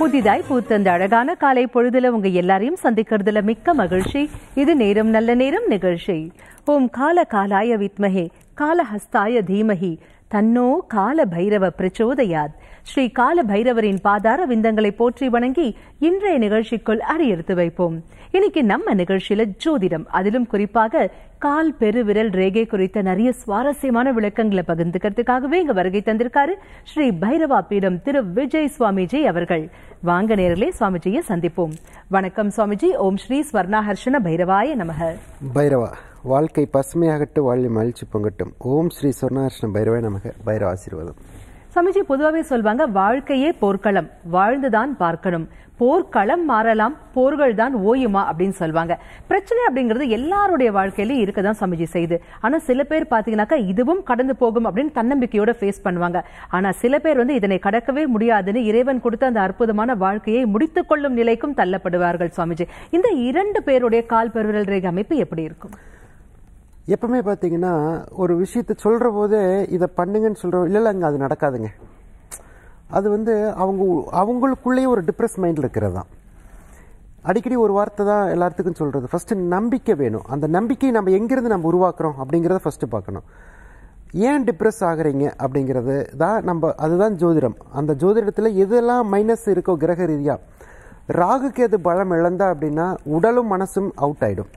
புதிதாய் பூத்த அந்த அழகான காலை பொழுதுல உங்க எல்லாரையும் சந்திக்கிறதுல மிக்க மகிழ்ச்சி இது நேரம் நல்ல நேரம் நிகழ்ச்சி ஓம் கால காலாய வித்மஹே காலஹஸ்தாய தீமஹி தன்னோ கால பைரவ பிரச்சோதயாத் ஸ்ரீ கால பைரவரின் பாதார விந்தங்களை போற்றி வணங்கி இன்றைய நிகழ்ச்சிக்குள் அடியெடுத்து வைப்போம் இன்னைக்கு நம்ம நிகழ்ச்சியில ஜோதிடம் அதிலும் குறிப்பாக கால் பெருவிரல் ரேகை குறித்த நிறைய சுவாரஸ்யமான விளக்கங்களை பகிர்ந்துக்கிறதுக்காகவே இங்க வருகை தந்திருக்காரு ஸ்ரீ பைரவா பீடம் திரு விஜய் சுவாமிஜி அவர்கள் வாங்க நேரிலே சுவாமிஜியை சந்திப்போம் வணக்கம் சுவாமிஜி ஓம் ஸ்ரீ ஸ்வர்ணாஹர்ஷன பைரவாய நமக பைரவா வாழ்க்கை பசுமையாகட்டு வாழ்வி மகிழ்ச்சி பொங்கட்டும் ஓம் ஸ்ரீ சொர்ணாகிருஷ்ண பைரவாய் நமக பைரவ ஆசீர்வாதம் சுவாமிஜி பொதுவாகவே சொல்வாங்க வாழ்க்கையே போர்க்களம் வாழ்ந்துதான் பார்க்கணும் போர்க்களம் மாறலாம் போர்கள் தான் ஓயுமா அப்படின்னு சொல்லுவாங்க பிரச்சனை அப்படிங்கிறது எல்லாருடைய வாழ்க்கையிலயும் இருக்கதான் சுவாமிஜி செய்யுது ஆனா சில பேர் பாத்தீங்கன்னாக்கா இதுவும் கடந்து போகும் அப்படின்னு தன்னம்பிக்கையோட ஃபேஸ் பண்ணுவாங்க ஆனா சில பேர் வந்து இதனை கடக்கவே முடியாதுன்னு இறைவன் கொடுத்த அந்த அற்புதமான வாழ்க்கையை முடித்துக் கொள்ளும் நிலைக்கும் தள்ளப்படுவார்கள் சுவாமிஜி இந்த இரண்டு பேருடைய கால் பெருவிரல் ரேகை அமைப்பு எப்படி இருக்கும் எப்பவுமே பார்த்தீங்கன்னா ஒரு விஷயத்தை சொல்கிற போதே இதை பண்ணுங்கன்னு சொல்கிறோம் இல்லை இல்லைங்க அது நடக்காதுங்க அது வந்து அவங்க அவங்களுக்குள்ளேயே ஒரு டிப்ரெஸ் மைண்டில் இருக்கிறது தான் அடிக்கடி ஒரு வார்த்தை தான் எல்லாத்துக்கும் சொல்கிறது ஃபஸ்ட்டு நம்பிக்கை வேணும் அந்த நம்பிக்கையை நம்ம எங்கேருந்து நம்ம உருவாக்குறோம் அப்படிங்கிறத ஃபஸ்ட்டு பார்க்கணும் ஏன் டிப்ரெஸ் ஆகுறீங்க அப்படிங்கிறது தான் நம்ம அதுதான் ஜோதிடம் அந்த ஜோதிடத்தில் எதெல்லாம் மைனஸ் இருக்கோ கிரக ரீதியாக ராகுக்கு எது பலம் இழந்தா அப்படின்னா உடலும் மனசும் அவுட் ஆகிடும்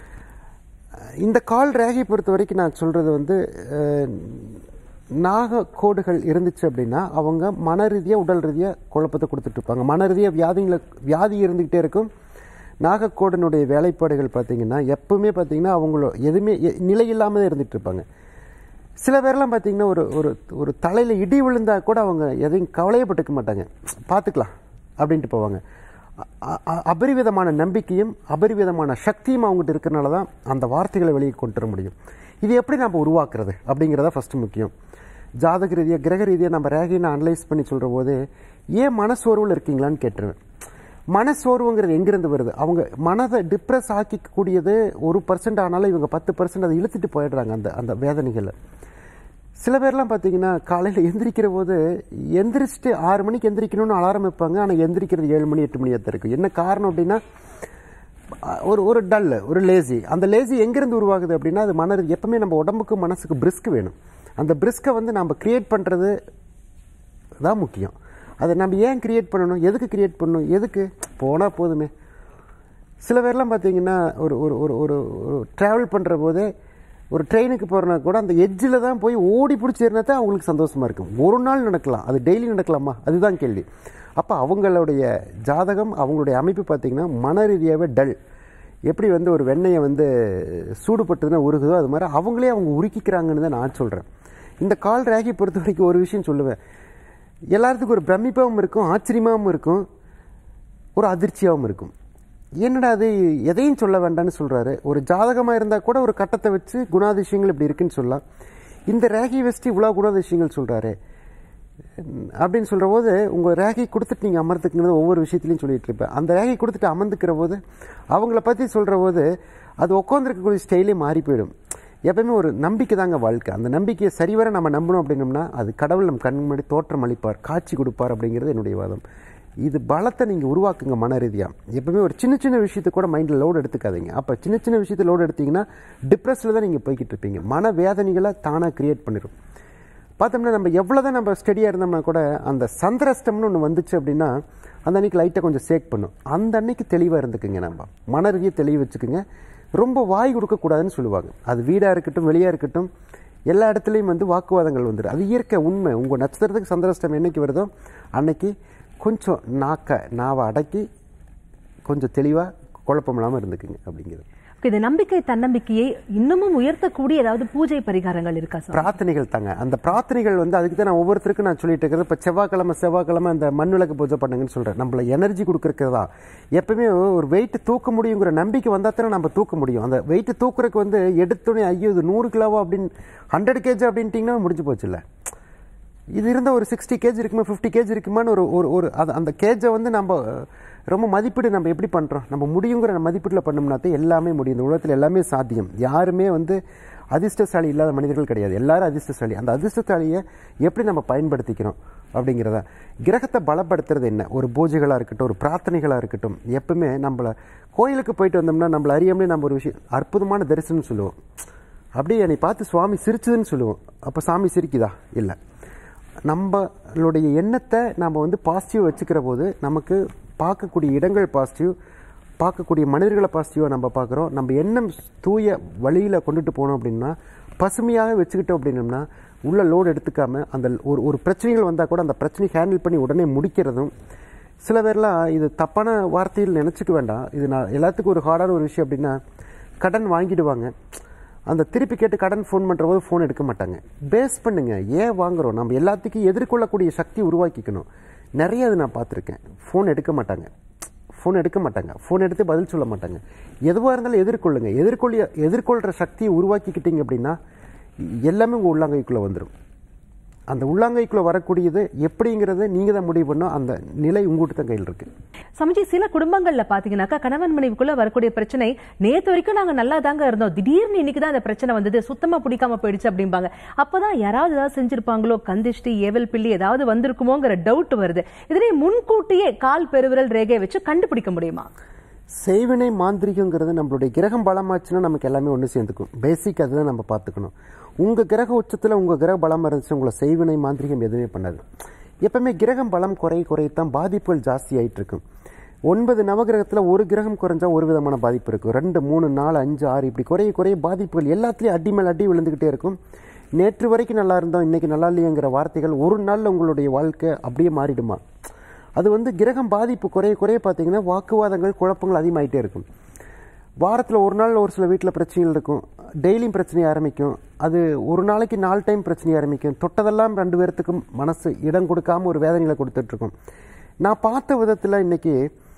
இந்த கால் ரேகை பொறுத்த வரைக்கும் நான் சொல்கிறது வந்து அஹ், நாக கோடுகள் இருந்துச்சு அப்படின்னா அவங்க மன ரீதியாக உடல் ரீதியாக குழப்பத்தை கொடுத்துட்டு இருப்பாங்க மன ரீதியாக வியாதிங்களை வியாதி இருந்துக்கிட்டே இருக்கும் நாகக்கோடனுடைய வேலைப்பாடுகள் பார்த்தீங்கன்னா எப்பவுமே பார்த்தீங்கன்னா அவங்களோ எதுவுமே எ- நிலை இல்லாமல் தான் இருந்துட்டு இருப்பாங்க சில பேர்லாம் பார்த்தீங்கன்னா ஒரு ஒரு ஒரு தலையில் இடி விழுந்தா கூட அவங்க எதையும் கவலையப்பட்டுக்க மாட்டாங்க பார்த்துக்கலாம் அப்படின்ட்டு போவாங்க அ- அ- அபரிவிதமான நம்பிக்கையும் அபரிவிதமான சக்தியும் அவங்ககிட்ட இருக்கிறனால தான் அந்த வார்த்தைகளை வெளியே கொண்டு வர முடியும் இது எப்படி நம்ம உருவாக்குறது அப்படிங்கிறதா ஃபஸ்ட்டு முக்கியம் ஜாதக ரீதியாக கிரக ரீதியாக நம்ம ரேகையை நான் அனலைஸ் பண்ணி சொல்கிற போது ஏன் மனசோர்வில் இருக்கீங்களான்னு கேட்டுருவேன் மனசோர்வுங்கிறது எங்கிருந்து வருது அவங்க மனதை டிப்ரெஸ் ஆக்கிக்கூடியது ஒரு பர்சன்ட் ஆனாலும் இவங்க பத்து பர்சன்ட் அதை இழுத்துட்டு போயிடுறாங்க அந்த அந்த வேதனைகளை சில பேர்லாம் பார்த்தீங்கன்னா காலையில் எந்திரிக்கிற போது எந்திரிச்சிட்டு ஆறு மணிக்கு எந்திரிக்கணும்னு அலாரம் வைப்பாங்க ஆனால் எந்திரிக்கிறது ஏழு மணி எட்டு மணியாக தான் இருக்கும் என்ன காரணம் அப்படின்னா அஹ், ஒரு ஒரு டல் ஒரு லேசி அந்த லேசி எங்கேருந்து உருவாகுது அப்படின்னா அது மன எப்பவுமே நம்ம உடம்புக்கு மனசுக்கு பிரிஸ்க் வேணும் அந்த பிரிஸ்கை வந்து நம்ம கிரியேட் பண்ணுறது தான் முக்கியம் அதை நம்ம ஏன் கிரியேட் பண்ணணும் எதுக்கு கிரியேட் பண்ணணும் எதுக்கு போனால் போதுமே சில பேர்லாம் பார்த்தீங்கன்னா ஒரு ஒரு ஒரு ஒரு ஒரு ட்ராவல் பண்ணுற போதே ஒரு ட்ரெயினுக்கு போகிறனா கூட அந்த எட்ஜில் தான் போய் ஓடி பிடிச்சி இருந்தால் தான் அவங்களுக்கு சந்தோஷமாக இருக்கும் ஒரு நாள் நடக்கலாம் அது டெய்லி நடக்கலாமா அதுதான் கேள்வி அப்போ அவங்களுடைய ஜாதகம் அவங்களுடைய அமைப்பு பார்த்தீங்கன்னா மன ரீதியாகவே டல் எப்படி வந்து ஒரு வெண்ணெயை வந்து சூடுபட்டதுன்னா உருகுதோ அது மாதிரி அவங்களே அவங்க உருக்கிக்கிறாங்கன்னு தான் நான் சொல்கிறேன் இந்த கால் ரேகை பொறுத்த வரைக்கும் ஒரு விஷயம் சொல்லுவேன் எல்லாத்துக்கும் ஒரு பிரமிப்பாகவும் இருக்கும் ஆச்சரியமாகவும் இருக்கும் ஒரு அதிர்ச்சியாகவும் இருக்கும் என்னடா அது எதையும் சொல்ல வேண்டாம்னு சொல்றாரு ஒரு ஜாதகமாக இருந்தால் கூட ஒரு கட்டத்தை வச்சு குணாதிசயங்கள் இப்படி இருக்குன்னு சொல்லலாம் இந்த ரேகை வச்சுட்டு இவ்வளோ குணாதிசயங்கள் சொல்றாரு அப்படின்னு சொல்கிற போது உங்கள் ரேகை கொடுத்துட்டு நீங்கள் அமர்ந்துக்கிறது ஒவ்வொரு விஷயத்துலையும் சொல்லிட்டு இருப்பேன் அந்த ரேகை கொடுத்துட்டு அமர்ந்துக்கிற போது அவங்கள பற்றி சொல்கிற போது அது உட்காந்துருக்கக்கூடிய ஸ்டைலே மாறி போயிடும் எப்பவுமே ஒரு நம்பிக்கை தாங்க வாழ்க்கை அந்த நம்பிக்கையை சரிவர நம்ம நம்பணும் அப்படின்னோம்னா அது கடவுள் நம் கண் முன்னாடி தோற்றம் அளிப்பார் காட்சி கொடுப்பார் அப்படிங்கிறது என்னுடைய வாதம் இது பலத்தை நீங்கள் உருவாக்குங்க மன ரீதியாக எப்பவுமே ஒரு சின்ன சின்ன விஷயத்தை கூட மைண்டில் லோடு எடுத்துக்காதீங்க அப்போ சின்ன சின்ன விஷயத்தை லோடு எடுத்தீங்கன்னா டிப்ரெஸில் தான் நீங்கள் போய்கிட்டு இருப்பீங்க மன வேதனைகளை தானாக கிரியேட் பண்ணிடும் பார்த்தோம்னா நம்ம எவ்வளோதான் நம்ம ஸ்டடியாக இருந்தோம்னா கூட அந்த சந்திரஷ்டம்னு ஒன்று வந்துச்சு அப்படின்னா அந்த அன்னைக்கு லைட்டை கொஞ்சம் சேக் பண்ணும் அந்த அன்னைக்கு தெளிவாக இருந்துக்குங்க நம்ம மன ரீதியாக தெளிவு வச்சுக்குங்க ரொம்ப வாய் கொடுக்கக்கூடாதுன்னு சொல்லுவாங்க அது வீடாக இருக்கட்டும் வெளியாக இருக்கட்டும் எல்லா இடத்துலையும் வந்து வாக்குவாதங்கள் வந்துடும் அது இயற்கை உண்மை உங்கள் நட்சத்திரத்துக்கு சந்திரஷ்டம் என்னைக்கு வருதோ அன்னைக்கு கொஞ்சம் நாக்க நாவை அடக்கி கொஞ்சம் தெளிவாக குழப்பம் இல்லாமல் இருந்துக்குங்க அப்படிங்கிறது Okay, இந்த நம்பிக்கை தன்னம்பிக்கையை இன்னமும் உயர்த்தக்கூடிய ஏதாவது பூஜை பரிகாரங்கள் இருக்கா சார் பிரார்த்தனைகள் தாங்க அந்த பிரார்த்தனைகள் வந்து அதுக்கு தான் நான் ஒவ்வொருத்தருக்கும் நான் சொல்லிட்டு இருக்கிறது இப்போ செவ்வாய்க்கிழமை செவ்வாய்க்கிழமை அந்த மண் விளக்கு பூஜை பண்ணுங்கன்னு சொல்கிறேன் நம்மள எனர்ஜி கொடுக்கறதுக்கு தான் எப்பவுமே ஒரு வெயிட் தூக்க முடியுங்கிற நம்பிக்கை வந்தால் தானே நம்ம தூக்க முடியும் அந்த வெயிட் தூக்குறதுக்கு வந்து எடுத்தோடனே ஐயோ இது நூறு கிலோவா அப்படின்னு ஹண்ட்ரட் கேஜி அப்படின்ட்டிங்கன்னா முடிஞ்சு போச்சு இல்லை இது இருந்தால் ஒரு சிக்ஸ்டி கேஜ் இருக்குமா ஃபிஃப்டி கேஜ் இருக்குமான்னு ஒரு ஒரு ஒரு அது அந்த கேஜை வந்து நம்ம ரொம்ப மதிப்பீடு நம்ம எப்படி பண்ணுறோம் நம்ம முடியுங்கிற மதிப்பீட்டில் பண்ணோம்னா தான் எல்லாமே முடியும் இந்த உலகத்தில் எல்லாமே சாத்தியம் யாருமே வந்து அதிர்ஷ்டசாலி இல்லாத மனிதர்கள் கிடையாது எல்லாரும் அதிர்ஷ்டசாலி அந்த அதிர்ஷ்டசாலியை எப்படி நம்ம பயன்படுத்திக்கிறோம் அப்படிங்கிறத கிரகத்தை பலப்படுத்துறது என்ன ஒரு பூஜைகளாக இருக்கட்டும் ஒரு பிரார்த்தனைகளாக இருக்கட்டும் எப்பவுமே நம்மள கோயிலுக்கு போயிட்டு வந்தோம்னா நம்மள அறியாமலே நம்ம ஒரு விஷயம் அற்புதமான தரிசனம் சொல்லுவோம் அப்படியே என்னை பார்த்து சுவாமி சிரிச்சதுன்னு சொல்லுவோம் அப்போ சாமி சிரிக்குதா இல்லை நம்மளுடைய எண்ணத்தை நம்ம வந்து பாசிட்டிவ் வச்சுக்கிற போது நமக்கு பார்க்கக்கூடிய இடங்கள் பாசிட்டிவ் பார்க்கக்கூடிய மனிதர்களை பாசிட்டிவாக நம்ம பார்க்குறோம் நம்ம எண்ணம் தூய வழியில் கொண்டுட்டு போனோம் அப்படின்னா பசுமையாக வச்சுக்கிட்டோம் அப்படின்னம்னா உள்ள லோடு எடுத்துக்காம அந்த ஒரு ஒரு பிரச்சனைகள் வந்தால் கூட அந்த பிரச்சனையை ஹேண்டில் பண்ணி உடனே முடிக்கிறதும் சில பேர்லாம் இது தப்பான வார்த்தையில் நினச்சிக்க வேண்டாம் இது நான் எல்லாத்துக்கும் ஒரு ஹார்டான ஒரு விஷயம் அப்படின்னா கடன் வாங்கிடுவாங்க அந்த திருப்பி கேட்டு கடன் ஃபோன் பண்ணுற போது ஃபோன் எடுக்க மாட்டாங்க பேஸ் பண்ணுங்க ஏன் வாங்குறோம் நம்ம எல்லாத்துக்கும் எதிர்கொள்ளக்கூடிய சக்தி உருவாக்கிக்கணும் நிறைய அது நான் பார்த்துருக்கேன் ஃபோன் எடுக்க மாட்டாங்க ஃபோன் எடுக்க மாட்டாங்க ஃபோன் எடுத்து பதில் சொல்ல மாட்டாங்க எதுவாக இருந்தாலும் எதிர்கொள்ளுங்க எதிர்கொள்ள எதிர்கொள்கிற சக்தியை உருவாக்கிக்கிட்டீங்க அப்படின்னா எல்லாமே உங்கள் உள்ளங்கைக்குள்ளே வந்துடும் அந்த உள்ளங்கைக்குள்ளே வரக்கூடியது எப்படிங்கிறது நீங்கள் தான் முடிவு பண்ணோம் அந்த நிலை உங்கள்கிட்ட தான் கையில் இருக்குது சமஜி சில குடும்பங்கள்ல பாத்தீங்கன்னாக்கா கணவன் மனைவிக்குள்ள வரக்கூடிய பிரச்சனை நேத்து வரைக்கும் நாங்க நல்லா தாங்க இருந்தோம் திடீர்னு இன்னைக்கு தான் அந்த பிரச்சனை வந்தது சுத்தமா பிடிக்காம போயிடுச்சு அப்படிம்பாங்க அப்பதான் யாராவது ஏதாவது செஞ்சிருப்பாங்களோ கந்திஷ்டி ஏவல் பில்லி ஏதாவது வந்திருக்குமோங்கிற டவுட் வருது இதனை முன்கூட்டியே கால் பெருவிரல் ரேகையை வச்சு கண்டுபிடிக்க முடியுமா செய்வினை மாந்திரிகங்கிறது நம்மளுடைய கிரகம் பலமாச்சுன்னா நமக்கு எல்லாமே ஒன்று சேர்ந்துக்கும் பேசிக் அதுதான் நம்ம பார்த்துக்கணும் உங்கள் கிரக உச்சத்தில் உங்கள் கிரக பலம் இருந்துச்சு உங்களை செய்வினை மாந்திரிகம் எதுவுமே பண்ணாது எப்பவுமே கிரகம் பலம் குறை குறையத்தான் பாதிப்புகள் ஜாஸ்தி ஆயிட்டு இருக்கும் ஒன்பது நவகிரகத்தில் ஒரு கிரகம் குறைஞ்சா ஒரு விதமான பாதிப்பு இருக்கும் ரெண்டு மூணு நாலு அஞ்சு ஆறு இப்படி குறைய குறைய பாதிப்புகள் எல்லாத்துலேயும் அடி மேல் அடி விழுந்துக்கிட்டே இருக்கும் நேற்று வரைக்கும் நல்லா இருந்தோம் இன்னைக்கு நல்லா இல்லையங்கிற வார்த்தைகள் ஒரு நாளில் உங்களுடைய வாழ்க்கை அப்படியே மாறிடுமா அது வந்து கிரகம் பாதிப்பு குறைய குறைய பார்த்தீங்கன்னா வாக்குவாதங்கள் குழப்பங்கள் அதிகமாயிட்டே இருக்கும் வாரத்தில் ஒரு நாள் ஒரு சில வீட்டில் பிரச்சனைகள் இருக்கும் டெய்லியும் பிரச்சனை ஆரம்பிக்கும் அது ஒரு நாளைக்கு நாலு டைம் பிரச்சனை ஆரம்பிக்கும் தொட்டதெல்லாம் ரெண்டு பேர்த்துக்கும் மனசு இடம் கொடுக்காம ஒரு வேதனைகளை கொடுத்துட்ருக்கும் நான் பார்த்த விதத்தில் இன்னைக்கு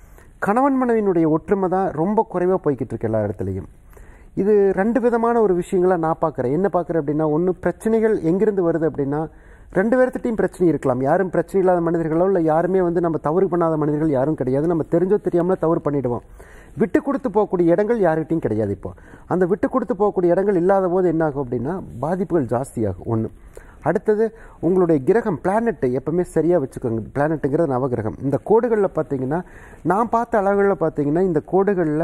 கணவன் மனைவியினுடைய ஒற்றுமை தான் ரொம்ப குறைவாக போய்கிட்டு இருக்கு எல்லா இடத்துலையும் இது ரெண்டு விதமான ஒரு விஷயங்களை நான் பார்க்குறேன் என்ன பார்க்குறேன் அப்படின்னா ஒன்று பிரச்சனைகள் எங்கிருந்து வருது அப்படின்னா ரெண்டு பேர்த்திட்டையும் பிரச்சனை இருக்கலாம் யாரும் பிரச்சனை இல்லாத மனிதர்களோ இல்லை யாருமே வந்து நம்ம தவறு பண்ணாத மனிதர்கள் யாரும் கிடையாது நம்ம தெரிஞ்சோ தெரியாமலோ தவறு பண்ணிடுவோம் விட்டு கொடுத்து போகக்கூடிய இடங்கள் யார்கிட்டையும் கிடையாது இப்போ அந்த விட்டு கொடுத்து போகக்கூடிய இடங்கள் இல்லாத போது என்ன ஆகும் அப்படின்னா பாதிப்புகள் ஜாஸ்தியாகும் ஒன்று அடுத்தது உங்களுடைய கிரகம் பிளானெட் எப்பவுமே சரியாக வச்சுக்கோங்க பிளானெட்டுங்கிறது நவகிரகம் இந்த கோடுகளில் பார்த்தீங்கன்னா நான் பார்த்த அளவுகளில் பார்த்தீங்கன்னா இந்த கோடுகளில்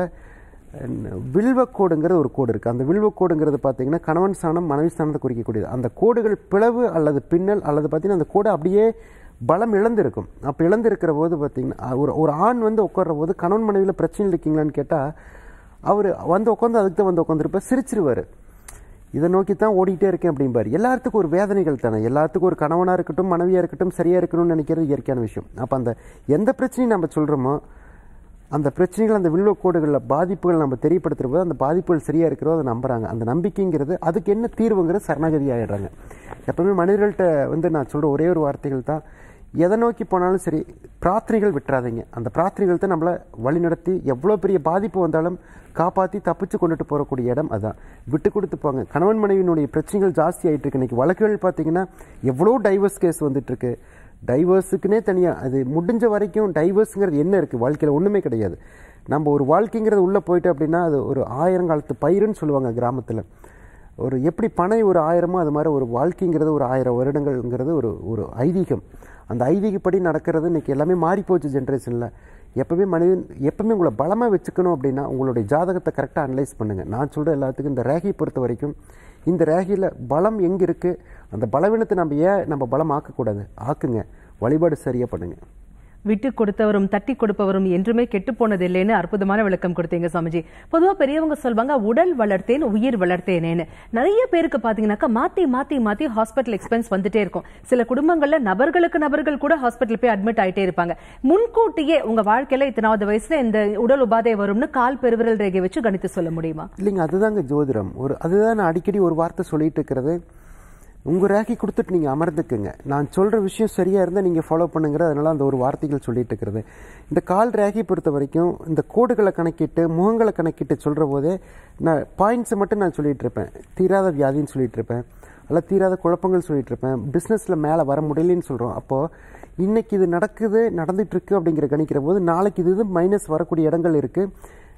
வில்வக்கோடுங்கிற ஒரு கோடு இருக்குது அந்த வில்வக்கோடுங்கிறது பார்த்தீங்கன்னா கணவன் ஸ்தானம் மனைவி ஸ்தானத்தை குறிக்கக்கூடியது அந்த கோடுகள் பிளவு அல்லது பின்னல் அல்லது பார்த்தீங்கன்னா அந்த கோடு அப்படியே பலம் இழந்திருக்கும் அப்போ இழந்திருக்கிற போது பார்த்தீங்கன்னா ஒரு ஒரு ஆண் வந்து உட்கார்ற போது கணவன் மனைவியில் பிரச்சனை இருக்கீங்களான்னு கேட்டால் அவர் வந்து உட்காந்து அதுக்கு தான் வந்து உட்காந்துருப்பார் சிரிச்சிருவார் இதை நோக்கி தான் ஓடிட்டே இருக்கேன் அப்படிம்பாரு எல்லாத்துக்கும் ஒரு வேதனைகள் தானே எல்லாத்துக்கும் ஒரு கணவனாக இருக்கட்டும் மனைவியாக இருக்கட்டும் சரியாக இருக்கணும்னு நினைக்கிறது இயற்கையான விஷயம் அப்போ அந்த எந்த பிரச்சனையும் நம்ம சொல்கிறோமோ அந்த பிரச்சனைகள் அந்த வில்வ கோடுகளில் பாதிப்புகள் நம்ம தெரியப்படுத்துகிற போது அந்த பாதிப்புகள் சரியாக இருக்கிறோ அதை நம்புறாங்க அந்த நம்பிக்கைங்கிறது அதுக்கு என்ன தீர்வுங்கிறது சரணாகதி ஆகிடுறாங்க எப்பவுமே மனிதர்கள்ட்ட வந்து நான் சொல்கிற ஒரே ஒரு வார்த்தைகள் தான் எதை நோக்கி போனாலும் சரி பிரார்த்தனைகள் விட்டுறாதீங்க அந்த பிரார்த்தனைகள் தான் நம்மளை வழிநடத்தி எவ்வளோ பெரிய பாதிப்பு வந்தாலும் காப்பாற்றி தப்பிச்சு கொண்டுட்டு போகக்கூடிய இடம் அதான் விட்டு கொடுத்து போங்க கணவன் மனைவியினுடைய பிரச்சனைகள் ஜாஸ்தி ஆகிட்டு இருக்கு இன்னைக்கு வழக்குகள் பார்த்தீங்கன்னா எவ்வளோ டைவர்ஸ் கேஸ் வந்துட்டு இருக்கு டைவர்ஸுக்குனே தனியாக அது முடிஞ்ச வரைக்கும் டைவர்ஸுங்கிறது என்ன இருக்குது வாழ்க்கையில் ஒன்றுமே கிடையாது நம்ம ஒரு வாழ்க்கைங்கிறது உள்ளே போயிட்டு அப்படின்னா அது ஒரு ஆயிரங்காலத்து பயிருன்னு சொல்லுவாங்க கிராமத்தில் ஒரு எப்படி பனை ஒரு ஆயிரமோ அது மாதிரி ஒரு வாழ்க்கைங்கிறது ஒரு ஆயிரம் வருடங்கள்ங்கிறது ஒரு ஒரு ஐதீகம் அந்த ஐதீகப்படி நடக்கிறது இன்னைக்கு எல்லாமே மாறிப்போச்சு ஜென்ரேஷனில் எப்பவுமே மனிதன் எப்பவுமே உங்களை பலமாக வச்சுக்கணும் அப்படின்னா உங்களுடைய ஜாதகத்தை கரெக்டாக அனலைஸ் பண்ணுங்கள் நான் சொல்கிற எல்லாத்துக்கும் இந்த ரேகையை பொறுத்த வரைக்கும் இந்த ரேகையில் பலம் எங்கே இருக்குது அந்த பலவீனத்தை நம்ம ஏன் நம்ம பலம் ஆக்கக்கூடாது ஆக்குங்க வழிபாடு சரியாக பண்ணுங்கள் விட்டு கொடுத்தவரும் தட்டி கொடுப்பவரும் என்றுமே கெட்டு போனது இல்லைன்னு அற்புதமான விளக்கம் கொடுத்தீங்க சாமிஜி பொதுவா பெரியவங்க சொல்வாங்க உடல் வளர்த்தேன் உயிர் வளர்த்தேனேன்னு நிறைய பேருக்கு பாத்தீங்கன்னாக்கா மாத்தி மாத்தி மாத்தி ஹாஸ்பிட்டல் எக்ஸ்பென்ஸ் வந்துட்டே இருக்கும் சில குடும்பங்கள்ல நபர்களுக்கு நபர்கள் கூட ஹாஸ்பிட்டல் போய் அட்மிட் ஆயிட்டே இருப்பாங்க முன்கூட்டியே உங்க வாழ்க்கையில இத்தனாவது வயசுல இந்த உடல் உபாதை வரும்னு கால் பெருவிரல் ரேகை வச்சு கணித்து சொல்ல முடியுமா இல்லைங்க அதுதாங்க ஜோதிடம் ஒரு அதுதான் நான் அடிக்கடி ஒரு வார்த்தை சொல்லிட்டு இருக்கிறது உங்கள் ரேகை கொடுத்துட்டு நீங்கள் அமர்ந்துக்குங்க நான் சொல்கிற விஷயம் சரியாக இருந்தால் நீங்கள் ஃபாலோ பண்ணுங்கிற அதனால அந்த ஒரு வார்த்தைகள் சொல்லிட்டு இருக்கிறது இந்த கால் ரேகை பொறுத்த வரைக்கும் இந்த கோடுகளை கணக்கிட்டு முகங்களை கணக்கிட்டு சொல்கிற போதே நான் பாயிண்ட்ஸை மட்டும் நான் சொல்லிட்டு இருப்பேன் தீராத வியாதின்னு சொல்லிட்டு இருப்பேன் அல்ல தீராத குழப்பங்கள் சொல்லிட்டு இருப்பேன் பிஸ்னஸில் மேலே வர முடியலன்னு சொல்கிறோம் அப்போது இன்னைக்கு இது நடக்குது நடந்துட்டு இருக்கு அப்படிங்கிற கணிக்கிற போது நாளைக்கு இது இது மைனஸ் வரக்கூடிய இடங்கள் இருக்குது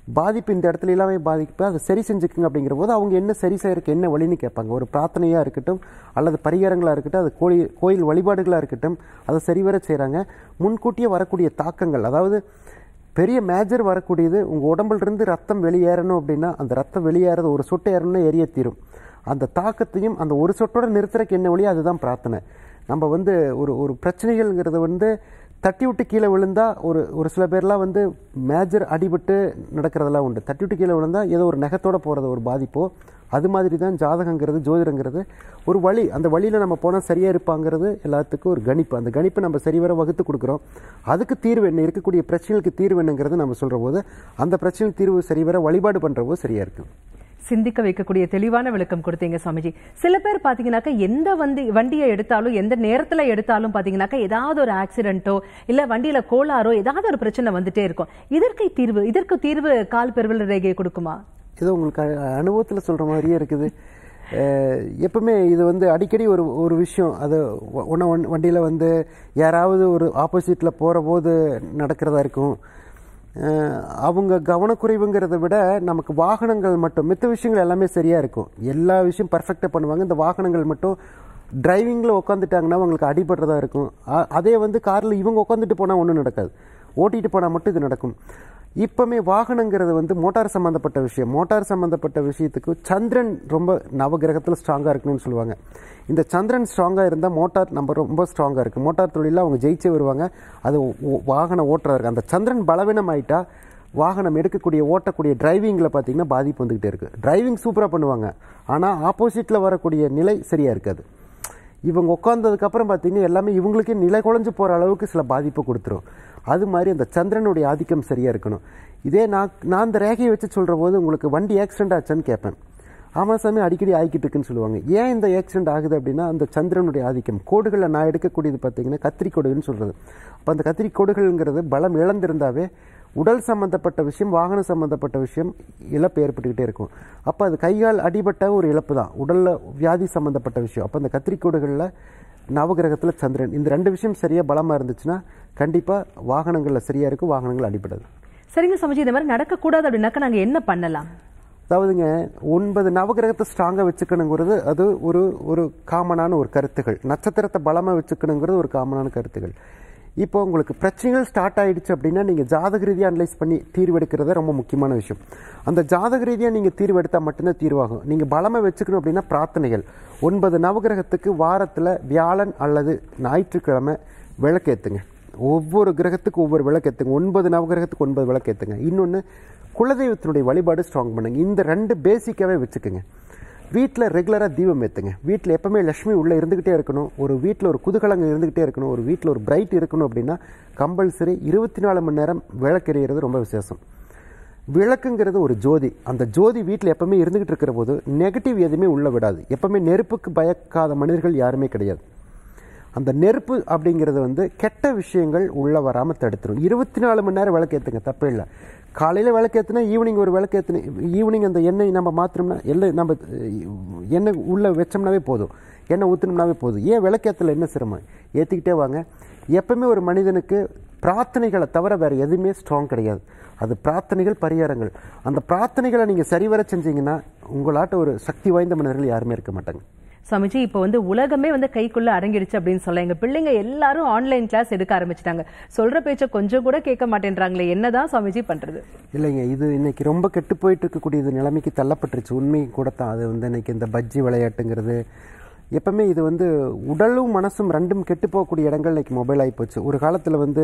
பாதிப்பு இந்த இடத்துல எல்லாமே பாதிப்பு அதை சரி செஞ்சுக்குங்க அப்படிங்கிற போது அவங்க என்ன சரி செய்யறதுக்கு என்ன வழின்னு கேட்பாங்க ஒரு பிரார்த்தனையாக இருக்கட்டும் அல்லது பரிகாரங்களாக இருக்கட்டும் அது கோயில் கோயில் வழிபாடுகளாக இருக்கட்டும் அதை சரிவர செய்கிறாங்க முன்கூட்டியே வரக்கூடிய தாக்கங்கள் அதாவது பெரிய மேஜர் வரக்கூடியது உங்கள் உடம்புல இருந்து ரத்தம் வெளியேறணும் அப்படின்னா அந்த ரத்தம் வெளியேறது ஒரு சொட்டு ஏறணும்னா எரிய தீரும் அந்த தாக்கத்தையும் அந்த ஒரு சொட்டோட நிறுத்துறதுக்கு என்ன வழியோ அதுதான் பிரார்த்தனை நம்ம வந்து ஒரு ஒரு பிரச்சனைகள்ங்கிறது வந்து தட்டி விட்டு கீழே விழுந்தா ஒரு ஒரு சில பேர்லாம் வந்து மேஜர் அடிபட்டு நடக்கிறதெல்லாம் உண்டு தட்டி விட்டு கீழே விழுந்தா ஏதோ ஒரு நகத்தோட போகிறது ஒரு பாதிப்போ அது மாதிரி தான் ஜாதகங்கிறது ஜோதிடங்கிறது ஒரு வழி அந்த வழியில் நம்ம போனால் சரியாக இருப்பாங்கிறது எல்லாத்துக்கும் ஒரு கணிப்பு அந்த கணிப்பை நம்ம சரிவர வகுத்து கொடுக்குறோம் அதுக்கு தீர்வு என்ன இருக்கக்கூடிய பிரச்சனைகளுக்கு தீர்வு என்னங்கிறது நம்ம சொல்கிற போது அந்த பிரச்சனைக்கு தீர்வு சரிவர வழிபாடு பண்ணுற போது சரியாக இருக்கும் சிந்திக்க வைக்கக்கூடிய தெளிவான விளக்கம் கொடுத்தீங்க சுவாமிஜி சில பேர் பாத்தீங்கன்னாக்கா எந்த வண்டி வண்டியை எடுத்தாலும் எந்த நேரத்துல எடுத்தாலும் பாத்தீங்கன்னாக்கா ஏதாவது ஒரு ஆக்சிடென்ட்டோ இல்ல வண்டியில கோளாறோ ஏதாவது ஒரு பிரச்சனை வந்துட்டே இருக்கும் இதற்கு தீர்வு இதற்கு தீர்வு கால் பெருவல் ரேகையை கொடுக்குமா ஏதோ உங்களுக்கு அ- அனுபவத்துல சொல்ற மாதிரியே இருக்குது அஹ், எப்பவுமே இது வந்து அடிக்கடி ஒரு ஒரு விஷயம் அது ஒன்று வண்டியில் வந்து யாராவது ஒரு ஆப்போசிட்டில் போகிற போது நடக்கிறதா இருக்கும் அஹ், அவங்க கவனக்குறைவுங்கிறத விட நமக்கு வாகனங்கள் மட்டும் மித்த விஷயங்கள் எல்லாமே சரியாக இருக்கும் எல்லா விஷயம் பர்ஃபெக்டாக பண்ணுவாங்க இந்த வாகனங்கள் மட்டும் டிரைவிங்கில் உட்காந்துட்டாங்கன்னா அவங்களுக்கு அடிபடுறதா இருக்கும் அ- அதே வந்து காரில் இவங்க உட்காந்துட்டு போனால் ஒன்றும் நடக்காது ஓட்டிட்டு போனால் மட்டும் இது நடக்கும் இப்பவுமே வாகனங்கிறது வந்து மோட்டார் சம்பந்தப்பட்ட விஷயம் மோட்டார் சம்பந்தப்பட்ட விஷயத்துக்கு சந்திரன் ரொம்ப நவகிரகத்தில் ஸ்ட்ராங்காக இருக்கணும்னு சொல்லுவாங்க இந்த சந்திரன் ஸ்ட்ராங்காக இருந்தால் மோட்டார் நம்ம ரொம்ப ஸ்ட்ராங்காக இருக்குது மோட்டார் தொழிலில் அவங்க ஜெயிச்சே வருவாங்க அது ஓ- வாகனம் ஓட்டுறதுக்கு அந்த சந்திரன் பலவீனம் ஆயிட்டா வாகனம் எடுக்கக்கூடிய ஓட்டக்கூடிய டிரைவிங்கில் பார்த்தீங்கன்னா பாதிப்பு வந்துக்கிட்டே இருக்குது டிரைவிங் சூப்பராக பண்ணுவாங்க ஆனால் ஆப்போசிட்டில் வரக்கூடிய நிலை சரியாக இருக்காது இவங்க உட்காந்ததுக்கு அப்புறம் பார்த்தீங்கன்னா எல்லாமே இவங்களுக்கே நிலை குலைஞ்சு போகிற அளவுக்கு சில பாதிப்பை கொடுத்துரும் அது மாதிரி அந்த சந்திரனுடைய ஆதிக்கம் சரியாக இருக்கணும் இதே நான் நான் இந்த ரேகையை வச்சு சொல்கிற போது உங்களுக்கு வண்டி ஆக்சிடென்ட் ஆச்சான்னு கேட்பேன் ஆமாம் சாமி அடிக்கடி ஆகிக்கிட்டு இருக்குன்னு சொல்லுவாங்க ஏன் இந்த ஆக்சிடென்ட் ஆகுது அப்படின்னா அந்த சந்திரனுடைய ஆதிக்கம் கோடுகளில் நான் எடுக்கக்கூடியது பார்த்தீங்கன்னா கத்திரி கோடுகள்னு சொல்கிறது அப்போ அந்த கத்திரி கோடுகள்ங்கிறது பலம் இழந்திருந்தாவே உடல் சம்பந்தப்பட்ட விஷயம் வாகனம் சம்பந்தப்பட்ட விஷயம் இழப்பு ஏற்பட்டுக்கிட்டே இருக்கும் அப்போ அது கைகால் அடிபட்ட ஒரு இழப்பு தான் உடலில் வியாதி சம்பந்தப்பட்ட விஷயம் அப்போ அந்த கத்திரிக்கோடுகளில் நவகிரகத்தில் சந்திரன் இந்த ரெண்டு விஷயம் சரியாக பலமாக இருந்துச்சுன்னா கண்டிப்பாக வாகனங்களில் சரியாக இருக்கும் வாகனங்கள் அடிபடாது சரிங்க சுவாமிஜி இந்த மாதிரி நடக்கக்கூடாது அப்படின்னாக்கா நாங்க என்ன பண்ணலாம் அதாவதுங்க ஒன்பது நவகிரகத்தை ஸ்ட்ராங்காக வச்சுக்கணுங்கிறது அது ஒரு ஒரு காமனான ஒரு கருத்துகள் நட்சத்திரத்தை பலமாக வச்சுக்கணுங்கிறது ஒரு காமனான கருத்துகள் இப்போ உங்களுக்கு பிரச்சனைகள் ஸ்டார்ட் ஆயிடுச்சு அப்படின்னா நீங்கள் ஜாதக ரீதியாக அனலைஸ் பண்ணி தீர்வு எடுக்கிறது ரொம்ப முக்கியமான விஷயம் அந்த ஜாதக ரீதியாக நீங்கள் தீர்வு எடுத்தால் மட்டும்தான் தீர்வாகும் நீங்கள் பலமாக வச்சுக்கணும் அப்படின்னா பிரார்த்தனைகள் ஒன்பது நவகிரகத்துக்கு வாரத்தில் வியாழன் அல்லது ஞாயிற்றுக்கிழமை விளக்கேற்றுங்க ஒவ்வொரு கிரகத்துக்கு ஒவ்வொரு விளக்கேற்றுங்க ஒன்பது நவகிரகத்துக்கு ஒன்பது விளக்கேற்றுங்க இன்னொன்று குலதெய்வத்தினுடைய வழிபாடு ஸ்ட்ராங் பண்ணுங்க இந்த ரெண்டு பேசிக்காவே வச்சுக்கோங்க வீட்டில் ரெகுலராக தீபம் ஏற்றுங்க வீட்டில் எப்பவுமே லக்ஷ்மி உள்ளே இருந்துக்கிட்டே இருக்கணும் ஒரு வீட்டில் ஒரு குதூகலங்க இருந்துக்கிட்டே இருக்கணும் ஒரு வீட்டில் ஒரு பிரைட் இருக்கணும் அப்படின்னா கம்பல்சரி இருபத்தி நாலு மணி நேரம் விளக்கெறிகிறது ரொம்ப விசேஷம் விளக்குங்கிறது ஒரு ஜோதி அந்த ஜோதி வீட்டில் எப்பவுமே இருந்துகிட்டு இருக்கிற போது நெகட்டிவ் எதுவுமே உள்ள விடாது எப்பவுமே நெருப்புக்கு பயக்காத மனிதர்கள் யாருமே கிடையாது அந்த நெருப்பு அப்படிங்கிறது வந்து கெட்ட விஷயங்கள் உள்ள வராமல் தடுத்துரும் இருபத்தி நாலு மணி நேரம் விளக்கேற்றுங்க தப்பே இல்லை காலையில் விளக்கேற்றினா ஈவினிங் ஒரு விளக்கேற்றின ஈவினிங் அந்த எண்ணெய் நம்ம மாற்றினோம்னா எல்லாம் நம்ம அஹ், எண்ணெய் உள்ளே வச்சோம்னாவே போதும் எண்ணெய் ஊற்றினோம்னாவே போதும் ஏன் விளக்கேற்றல என்ன சிரமம் ஏற்றிக்கிட்டே வாங்க எப்பவுமே ஒரு மனிதனுக்கு பிரார்த்தனைகளை தவிர வேற எதுவுமே ஸ்ட்ராங் கிடையாது அது பிரார்த்தனைகள் பரிகாரங்கள் அந்த பிரார்த்தனைகளை நீங்கள் சரிவர செஞ்சீங்கன்னா உங்களாட்ட ஒரு சக்தி வாய்ந்த மனிதர்கள் யாருமே இருக்க மாட்டாங்க சுவாமிஜி இப்போ வந்து உலகமே வந்து கைக்குள்ள அடங்கிடுச்சு அப்படின்னு சொல்ல எங்க பிள்ளைங்க எல்லாரும் ஆன்லைன் கிளாஸ் எடுக்க ஆரம்பிச்சிட்டாங்க சொல்ற பேச்ச கொஞ்சம் கூட கேட்க மாட்டேன்றாங்களே என்னதான் சுவாமிஜி பண்றது இல்லைங்க இது இன்னைக்கு ரொம்ப கெட்டு போயிட்டு இருக்கக்கூடிய இது நிலைமைக்கு தள்ளப்பட்டுருச்சு உண்மை கூட தான் அது வந்து இன்னைக்கு இந்த பஜ்ஜி விளையாட்டுங்கிறது எப்பவுமே இது வந்து உடலும் மனசும் ரெண்டும் கெட்டு போகக்கூடிய இடங்கள் இன்னைக்கு மொபைல் ஆகிப்போச்சு ஒரு காலத்தில் வந்து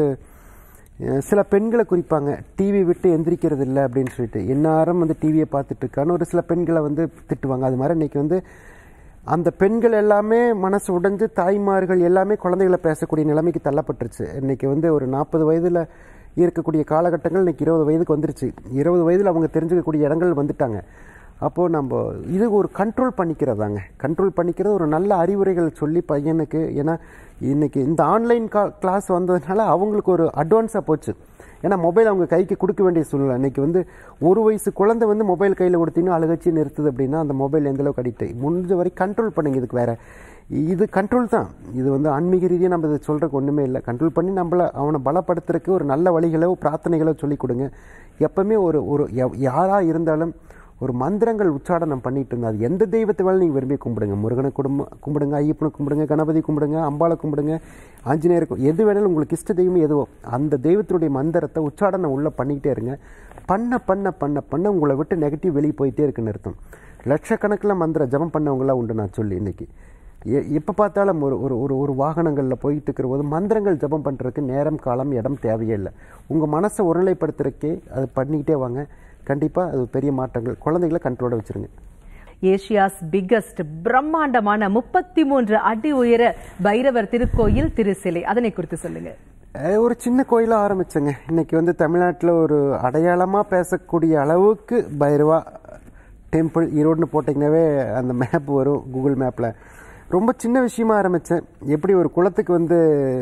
அஹ், சில பெண்களை குறிப்பாங்க டிவி விட்டு எந்திரிக்கிறது இல்லை அப்படின்னு சொல்லிட்டு எந்நேரம் வந்து டிவியை பார்த்துட்டு இருக்கான்னு ஒரு சில பெண்களை வந்து திட்டுவாங்க அது மாதிரி இன்னைக்கு வந்து அந்த பெண்கள் எல்லாமே மனசு உடைஞ்சு தாய்மார்கள் எல்லாமே குழந்தைகளை பேசக்கூடிய நிலைமைக்கு தள்ளப்பட்டுருச்சு இன்னைக்கு வந்து ஒரு நாற்பது வயதில் இருக்கக்கூடிய காலகட்டங்கள் இன்னைக்கு இருபது வயதுக்கு வந்துருச்சு இருபது வயதில் அவங்க தெரிஞ்சுக்கக்கூடிய இடங்கள் வந்துட்டாங்க அப்போது நம்ம இது ஒரு கண்ட்ரோல் பண்ணிக்கிறதாங்க கண்ட்ரோல் பண்ணிக்கிறது ஒரு நல்ல அறிவுரைகள் சொல்லி பையனுக்கு ஏன்னா இன்னைக்கு இந்த ஆன்லைன் கிளாஸ் வந்ததுனால அவங்களுக்கு ஒரு அட்வான்ஸாக போச்சு ஏன்னா மொபைல் அவங்க கைக்கு கொடுக்க வேண்டிய சூழ்நிலை இன்னைக்கு வந்து ஒரு வயசு குழந்தை வந்து மொபைல் கையில் கொடுத்தீங்கன்னா அழுகச்சி நிறுத்துது அப்படின்னா அந்த மொபைல் எந்த அளவுக்கு அடிக்ட் முடிஞ்ச வரை கண்ட்ரோல் பண்ணுங்க இதுக்கு வேற இது கண்ட்ரோல் தான் இது வந்து ஆன்மீக ரீதியாக நம்ம இதை சொல்கிறதுக்கு ஒன்றுமே இல்லை கண்ட்ரோல் பண்ணி நம்மளை அவனை பலப்படுத்துறதுக்கு ஒரு நல்ல வழிகளோ பிரார்த்தனைகளோ சொல்லிக் கொடுங்க எப்பவுமே ஒரு ஒரு எவ்- யாரா இருந்தாலும் ஒரு மந்திரங்கள் உச்சாடனம் பண்ணிட்டு இருந்தா அது எந்த தெய்வத்தை வேணாலும் நீங்கள் விரும்பி கும்பிடுங்க முருகனை குடும்ப கும்பிடுங்க ஐயப்பனை கும்பிடுங்க கணபதி கும்பிடுங்க அம்பாளை கும்பிடுங்க ஆஞ்சநேயர் கு- எது வேணாலும் உங்களுக்கு இஷ்ட தெய்வம் எதுவோ அந்த தெய்வத்தினுடைய மந்திரத்தை உச்சாடனம் உள்ள பண்ணிக்கிட்டே இருங்க பண்ண பண்ண பண்ண பண்ண உங்களை விட்டு நெகட்டிவ் வெளியே போயிட்டே இருக்குன்னு அர்த்தம் லட்சக்கணக்கில் மந்திர ஜபம் பண்ணவங்களாம் உண்டு நான் சொல்லி இன்னைக்கு எ- எப்போ பார்த்தாலும் ஒரு ஒரு ஒரு ஒரு வாகனங்களில் போயிட்டு இருக்கிற போது மந்திரங்கள் ஜபம் பண்ணுறதுக்கு நேரம் காலம் இடம் தேவையே இல்லை உங்கள் மனசை ஒருநிலைப்படுத்துறதுக்கே அது பண்ணிக்கிட்டே வாங்க கண்டிப்பாக அது பெரிய மாற்றங்கள் குழந்தைகளை கண்ட்ரோலோட வச்சுருங்க ஏசியாஸ் பிக்கஸ்ட் பிரம்மாண்டமான முப்பத்தி மூன்று அடி உயர பைரவர் திருக்கோயில் திருசிலை அதனை குறித்து சொல்லுங்க அஹ் ஒரு சின்ன கோயிலாக ஆரம்பிச்சேங்க இன்னைக்கு வந்து தமிழ்நாட்டில் ஒரு அடையாளமாக பேசக்கூடிய அளவுக்கு பைரவா டெம்பிள் ஈரோடுன்னு போட்டிங்கனாவே அந்த மேப் வரும் கூகுள் மேப்பில் ரொம்ப சின்ன விஷயமா ஆரம்பித்தேன் எப்படி ஒரு குளத்துக்கு வந்து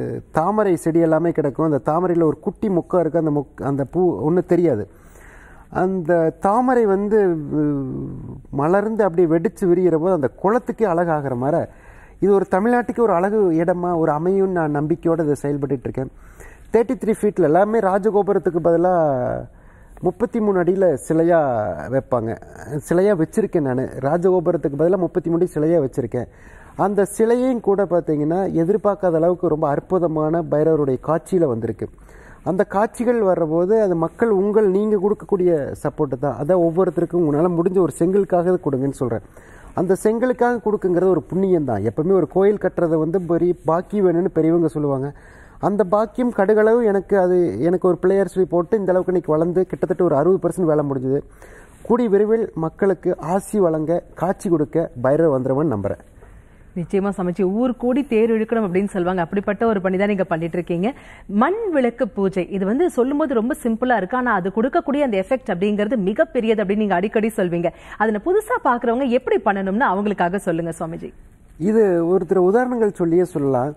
தாமரை செடி எல்லாமே கிடக்கும் அந்த தாமரையில் ஒரு குட்டி முக்கம் இருக்குது அந்த முக் அந்த பூ ஒன்றும் தெரியாது அந்த தாமரை வந்து உம், மலர்ந்து அப்படியே வெடிச்சு விரிகிற போது அந்த குளத்துக்கே அழகாகிற மாதிரி இது ஒரு தமிழ்நாட்டுக்கு ஒரு அழகு இடமா ஒரு அமையும் நான் நம்பிக்கையோடு இதை செயல்பட்டுட்டு இருக்கேன் தேர்ட்டி த்ரீ ஃபீட்டில் எல்லாமே ராஜகோபுரத்துக்கு பதிலாக முப்பத்தி மூணு அடியில் சிலையாக வைப்பாங்க சிலையாக வச்சுருக்கேன் நான் ராஜகோபுரத்துக்கு பதிலாக முப்பத்தி மூணு அடி சிலையாக வச்சுருக்கேன் அந்த சிலையும் கூட பார்த்தீங்கன்னா எதிர்பார்க்காத அளவுக்கு ரொம்ப அற்புதமான பைரவருடைய காட்சியில் வந்திருக்கு அந்த காட்சிகள் வர்றபோது அது மக்கள் உங்கள் நீங்கள் கொடுக்கக்கூடிய சப்போர்ட்டு தான் அதான் ஒவ்வொருத்தருக்கும் உங்களால் முடிஞ்ச ஒரு செங்கலுக்காக கொடுங்கன்னு சொல்கிறேன் அந்த செங்கலுக்காக கொடுக்குங்கிறது ஒரு புண்ணியம் தான் எப்பவுமே ஒரு கோயில் கட்டுறதை வந்து பெரிய பாக்கி வேணும்னு பெரியவங்க சொல்லுவாங்க அந்த பாக்கியம் கடுகளவு எனக்கு அது எனக்கு ஒரு பிளேயர் சொல்லி போட்டு இந்த அளவுக்கு இன்னைக்கு வளர்ந்து கிட்டத்தட்ட ஒரு அறுபது பர்சன்ட் வேலை முடிஞ்சுது கூடி விரைவில் மக்களுக்கு ஆசி வழங்க காட்சி கொடுக்க பைரவர் வந்துருவன் நம்புறேன் நிச்சயமா சமைச்சு ஊர் கூடி தேர் இழுக்கணும் அப்படின்னு சொல்லுவாங்க அப்படிப்பட்ட ஒரு பணி தான் நீங்க பண்ணிட்டு இருக்கீங்க மண் விளக்கு பூஜை இது வந்து சொல்லும்போது ரொம்ப சிம்பிளா இருக்கு ஆனா அது கொடுக்கக்கூடிய அந்த எஃபெக்ட் அப்படிங்கிறது மிகப்பெரியது அப்படின்னு நீங்க அடிக்கடி சொல்வீங்க அதனை புதுசா பாக்குறவங்க எப்படி பண்ணணும்னு அவங்களுக்காக சொல்லுங்க சுவாமிஜி இது ஒருத்தர் உதாரணங்கள் சொல்லியே சொல்லலாம்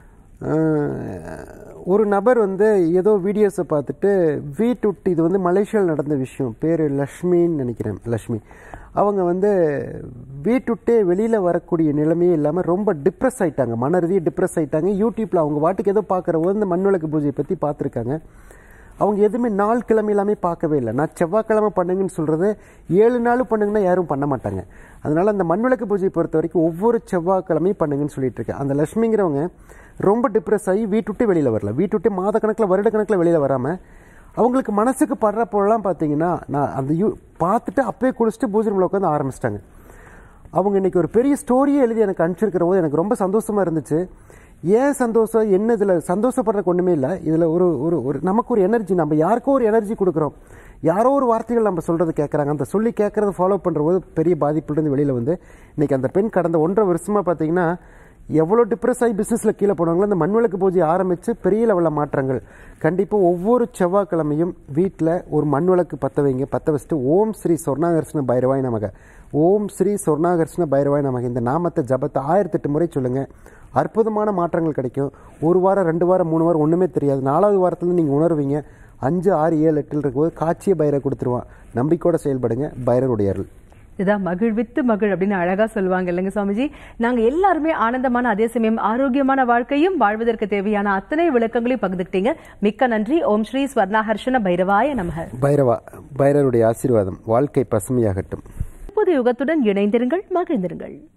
அஹ், ஒரு நபர் வந்து ஏதோ வீடியோஸை பார்த்துட்டு வீட்டுட்டு இது வந்து மலேசியாவில் நடந்த விஷயம் பேர் லக்ஷ்மின்னு நினைக்கிறேன் லக்ஷ்மி அவங்க வந்து வீட்டுட்டே வெளியில் வரக்கூடிய நிலைமையே இல்லாமல் ரொம்ப டிப்ரெஸ் ஆயிட்டாங்க மன ரீதியாக டிப்ரெஸ் ஆயிட்டாங்க யூடியூப்பில் அவங்க வாட்டுக்கு ஏதோ பார்க்குற போது இந்த மண் விளக்கு பூஜையை பற்றி பார்த்துருக்காங்க அவங்க எதுவுமே நாள் கிழமை எல்லாமே பார்க்கவே இல்லை நான் செவ்வாய்க்கிழமை பண்ணுங்கன்னு சொல்றது ஏழு நாள் பண்ணுங்கன்னா யாரும் பண்ண மாட்டாங்க அதனால அந்த மண் விளக்கு பூஜையை பொறுத்த வரைக்கும் ஒவ்வொரு செவ்வாய்க்கிழமையும் பண்ணுங்கன்னு சொல்லிட்டு இருக்கேன் அந்த லட்சுமிங்கிறவங்க ரொம்ப டிப்ரெஸ் ஆகி வீட்டுட்டே வெளியில வரல வீட்டுட்டே மாத கணக்கில் வருட கணக்கில் வெளியில வராம அவங்களுக்கு மனசுக்கு படுறப்போலாம் பார்த்தீங்கன்னா நான் அந்த யூ பார்த்துட்டு அப்பயே குடிச்சிட்டு பூஜை ரூமில் உட்காந்து ஆரம்பிச்சிட்டாங்க அவங்க இன்னைக்கு ஒரு பெரிய ஸ்டோரியே எழுதி எனக்கு அனுப்பிச்சிருக்கிற போது எனக்கு ரொம்ப சந்தோஷமா இருந்துச்சு ஏன் சந்தோஷம் என்ன இதில் சந்தோஷப்படுறதுக்கு ஒன்றுமே இல்லை இதில் ஒரு ஒரு ஒரு நமக்கு ஒரு எனர்ஜி நம்ம யாருக்கோ ஒரு எனர்ஜி கொடுக்குறோம் யாரோ ஒரு வார்த்தைகள் நம்ம சொல்றது கேட்குறாங்க அந்த சொல்லி கேட்கறத ஃபாலோ பண்ணுற போது பெரிய பாதிப்புலேருந்து வெளியில் வந்து இன்னைக்கு அந்த பெண் கடந்த ஒன்றரை வருஷமா பார்த்தீங்கன்னா எவ்வளோ டிப்ரெஸ் ஆகி பிஸ்னஸில் கீழே போனாங்களோ அந்த மண்விளக்கு பூஜை ஆரம்பித்து பெரிய லெவலில் மாற்றங்கள் கண்டிப்பாக ஒவ்வொரு செவ்வாய்க்கிழமையும் வீட்டில் ஒரு மண்விளக்கு பற்ற வைங்க பற்ற வச்சுட்டு ஓம் ஸ்ரீ சொர்ணாகர்ஷ்ண பைரவாய் நமக ஓம் ஸ்ரீ சொர்ணாகர்ஷ்ண பைரவாய் நமக இந்த நாமத்தை ஜபத்தை ஆயிரத்தெட்டு முறை சொல்லுங்கள் அற்புதமான மாற்றங்கள் கிடைக்கும் ஒரு வாரம் ரெண்டு வாரம் மூணு வாரம் ஒன்றுமே தெரியாது நாலாவது வாரத்துல நீங்கள் உணர்வீங்க அஞ்சு ஆறு ஏழு எட்டில் இருக்கும்போது காட்சியை பைரவ கொடுத்துருவான் நம்பிக்கையோட செயல்படுங்க பைரவருடைய அருள் இதான் மகிழ்வித்து மகிழ் அப்படின்னு அழகா சொல்லுவாங்க இல்லைங்க சுவாமிஜி நாங்க எல்லாருமே ஆனந்தமான அதே சமயம் ஆரோக்கியமான வாழ்க்கையும் வாழ்வதற்கு தேவையான அத்தனை விளக்கங்களையும் பகிர்ந்துக்கிட்டீங்க மிக்க நன்றி ஓம் ஸ்ரீ ஸ்வர்ணாஹர்ஷன பைரவாய நமக பைரவா பைரவருடைய ஆசீர்வாதம் வாழ்க்கை பசுமையாகட்டும் புது யுகத்துடன் இணைந்திருங்கள் மகிழ்ந்திருங்கள்